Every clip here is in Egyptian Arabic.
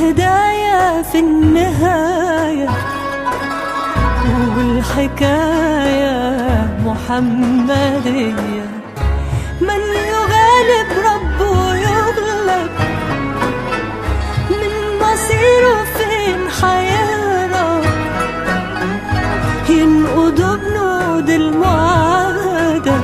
البداية في النهاية والحكاية محمدية من يغالب ربه يغلب من مصيره فين حيرى ينقضوا بنود المعاهدة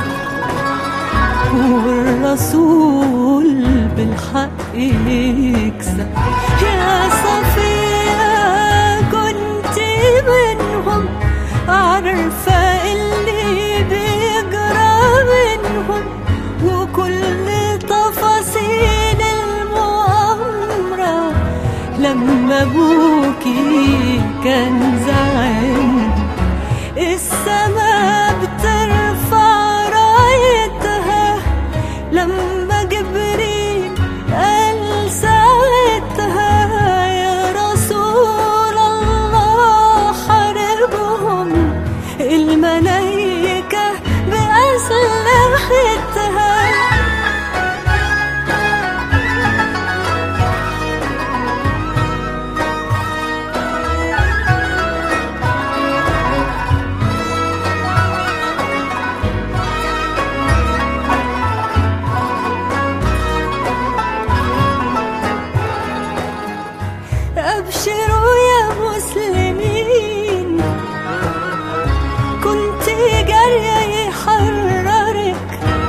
والرسول بالحق يكسب يا صفية كنت منهم عارفة اللي بيجرى منهم وكل تفاصيل المؤامرة لما ابوكي كان زعيم السما بترفع رايتها لما جبريل قال ساعتها يا رسول الله حاربهم الملايكة بأسلحتها أبشروا يا مسلمين كنت جارية يحررك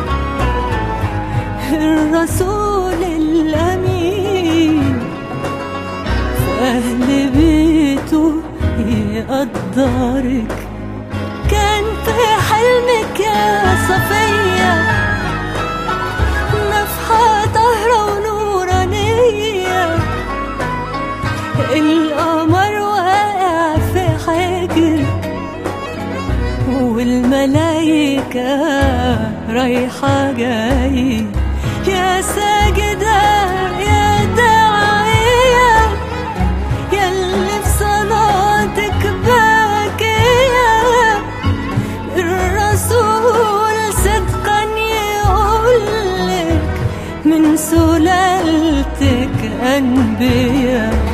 الرسول الأمين في أهل بيته يقدرك كان في حلمك يا صفية نفحة طهرة ونورانية القمر واقع في حجرك والملايكة رايحة جاي يا ساجدة يا داعية يا اللي في صلاتك باكية الرسول صدقا يقولك من سلالتك أنبياء